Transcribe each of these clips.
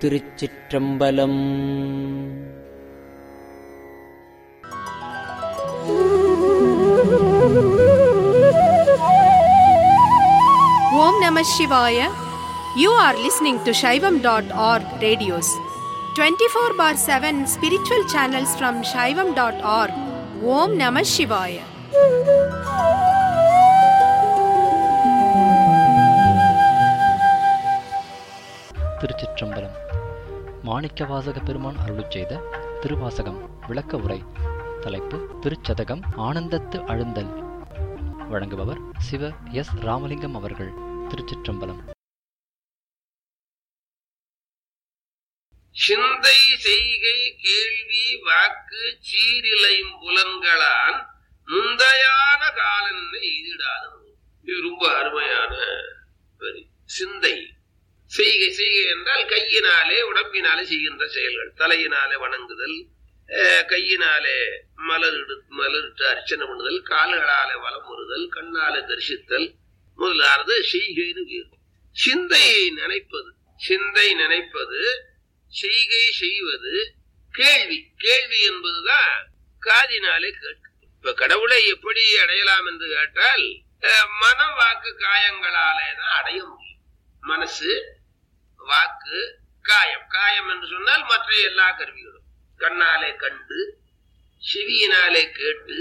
திருச்சிற்றம்பலம் ஓம் நம சிவாய you are listening to Saivam dot org radios twenty four by seven spiritual channels from Saivam dot org ஓம் நம சிவாய திருச்சிற்றம்பலம் மாணிக்கவாசக பெருமான் அருளுச் செய்த திருவாசகம் விளக்க உரை தலைப்பு திருச்சதகம் ஆனந்தத்து அழுந்தல் வழங்குபவர் சிவ எஸ் ராமலிங்கம் அவர்கள் திருச்சிற்றம்பலம் சிந்தை செய்கை கேள்வி வாக்கு சீரிலையும் புலன்களான் முந்தையான காலன்னை எய்திடாத நூல். இது ரொம்ப அருமையான வரி சிந்தை செய்கை செய்கை என்றால் கையினாலே உடம்பினாலே செய்கின்ற செயல்கள் தலையினாலே வணங்குதல் அஹ், கையினாலே மலரிடு மலரிட்டு அர்ச்சனை பண்ணுதல் கால்களாலே வலம் வருதல் கண்ணாலே தரிசித்தல் முதலானது செய்கைன்னு பேர் சிந்தையை நினைப்பது சிந்தை நினைப்பது செய்கை செய்வது கேள்வி கேள்வி என்பதுதான் காதினாலே கேட்கும் இப்ப கடவுளை எப்படி அடையலாம் என்று கேட்டால் அஹ், மனம் வாக்கு காயங்களாலே தான் அடைய முடியும் மனசு வாக்கு காயம் காயம் என்று சொன்னால் மற்ற எல்லா கருவிகளும் கண்ணாலே கண்டு செவியினாலே கேட்டு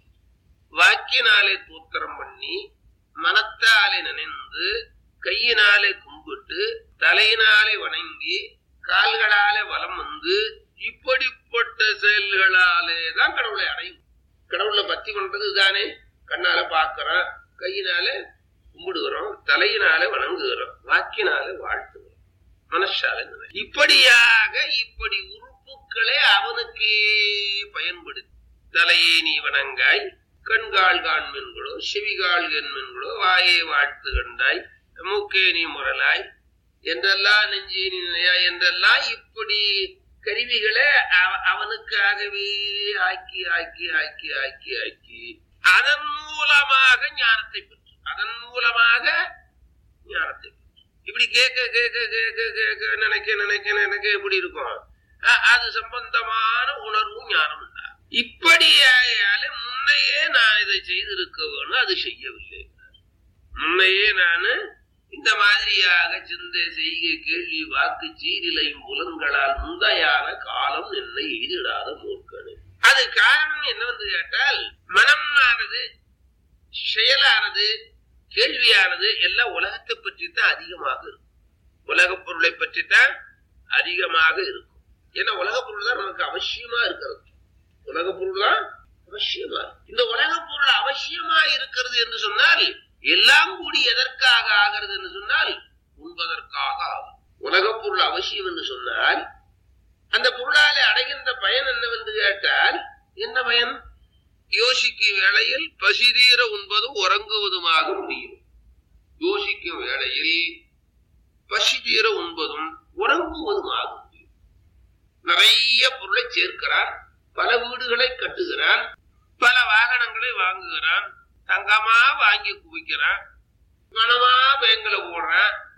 வாக்கினாலே தூத்திரம் பண்ணி மனத்தாலே நினைந்து கையினாலே கும்பிட்டு தலையினாலே வணங்கி கால்களாலே வலம் வந்து இப்படிப்பட்ட செயல்களாலே தான் கடவுளை அடையும் கடவுளை பத்தி பண்றது தானே கண்ணால பார்க்கிறோம் கையினால கும்பிடுகிறோம் தலையினால வணங்குகிறோம் வாக்கினால வாழ்த்துகிறோம் மனசால நினை- இப்படியாக இப்படி உறுப்புகளே அவனுக்கே பயன்படுத்தி தலையே நீ வணங்காய் கண்கால் காண்மென்களோ செவிகால் என்மென்களோ வாயை வாழ்த்து கண்டாய் மூக்கே நீ முரலாய் என்றெல்லாம் நெஞ்சே நீ நினையாய் என்றெல்லாம் இப்படி கருவிகளை அவ- அவனுக்காகவே ஆக்கி ஆக்கி ஆக்கி ஆக்கி ஆக்கி அதன் மூலமாக ஞானத்தை பெற்று அதன் மூலமாக ஞானத்தை பெற்று இப்படி கேட்க கேட்க கேட்க கேட்க நினைக்க நினைக்க நினைக்க எப்படி இருக்கும் அ- அது சம்பந்தமான உணர்வும் ஞானம் உண்டா இப்படி ஆயாலே முன்னையே நான் இதை செய்திருக்க வேணும் அது செய்யவில்லை முன்னையே நானு இந்த மாதிரியாக சிந்தை செய்கை கேள்வி வாக்கு சீரிலையும் புலன்களால் முந்தையான காலம் என்னை எதிராத மூர்க்கனு அது காரணம் என்னவென்று கேட்டால் மனமானது செயலானது கேள்வியானது எல்லாம் உலகத்தை பற்றி தான் அதிகமாக இருக்கும் உலகப் பொருளை பற்றி தான் அதிகமாக இருக்கும் ஏன்னா உலகப் பொருள் தான் நமக்கு அவசியமா இருக்கிறது உலகப் பொருள் தான் அவசியமா இருக்கு. இந்த உலகப் பொருள் அவசியமா இருக்கிறது என்று சொன்னால் எல்லாம் கூடி எதற்காக ஆகிறது என்று சொன்னால் உண்பதற்காக ஆகும் உலகப் பொருள் அவசியம் என்று சொன்னால் அந்த பொருளாலே அடைகின்ற பயன் என்னவென்று கேட்டால் என்ன பயன் யோசிக்கும் வேளையில் பசிதீர உண்பதும் உறங்குவதுமாக முடியும் யோசிக்கும் வேளையில் பசி தீர உண்பதும் உறங்குவதுமாக முடியும் நிறைய பொருளை சேர்க்கிறான் பல வீடுகளை கட்டுகிறான் பல வாகனங்களை வாங்குகிறான் தங்கமா வாங்கி குவிக்கிறான் பணமா பேங்கில போடுறான்